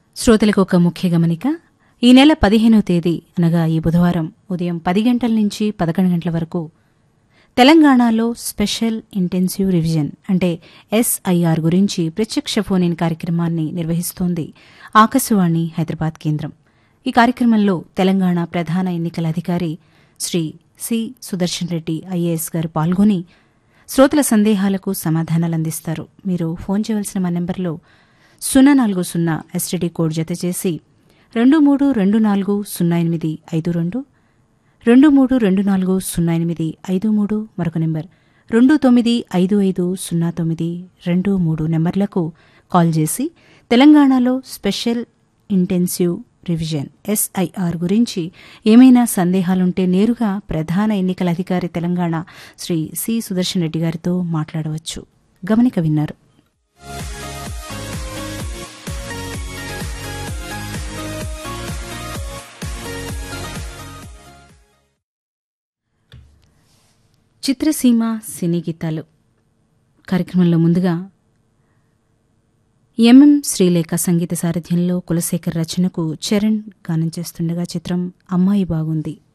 శ్రోతలకు ఒక ముఖ్య గమనిక ఈ నెల పదిహేనవ తేదీ అనగా ఈ బుధవారం ఉదయం పది గంటల నుంచి పదకొండు గంటల వరకు తెలంగాణలో స్పెషల్ ఇంటెన్సివ్ రివిజన్ అంటే ఎస్ఐఆర్ గురించి ప్రత్యక్ష ఫోన్ ఇన్ కార్యక్రమాన్ని నిర్వహిస్తోంది ఆకాశవాణి హైదరాబాద్ కేంద్రం ఈ కార్యక్రమంలో తెలంగాణ ప్రధాన ఎన్నికల అధికారి శ్రీ సి సుదర్శన్ రెడ్డి ఐఏఎస్ గారు పాల్గొని శ్రోతల సందేహాలకు సమాధానాలు అందిస్తారు మీరు ఫోన్ చేయవలసిన మా నెంబర్లో సున్నా నాలుగు సున్నా ఎస్టీడీ కోడ్ జత చేసి రెండు మూడు రెండు నాలుగు సున్నా ఎనిమిది ఐదు రెండు రెండు మూడు రెండు నాలుగు సున్నా ఎనిమిది ఐదు మూడు మరొక నెంబర్ రెండు తొమ్మిది ఐదు ఐదు సున్నా తొమ్మిది రెండు మూడు నెంబర్లకు కాల్ చేసి తెలంగాణలో స్పెషల్ ఇంటెన్సివ్ రివిజన్ ఎస్ఐఆర్ గురించి ఏమైనా సందేహాలుంటే నేరుగా ప్రధాన ఎన్నికల అధికారి తెలంగాణ శ్రీ సి సుదర్శన్ రెడ్డి గారితో మాట్లాడవచ్చు గమనిక విన్నారు చిత్రసీమ సినీ గీతాలు కార్యక్రమంలో ముందుగా ఎంఎం శ్రీలేఖ సంగీత సారథ్యంలో కులశేఖర్ రచనకు చరణ్ గానం చేస్తుండగా చిత్రం అమ్మాయి బాగుంది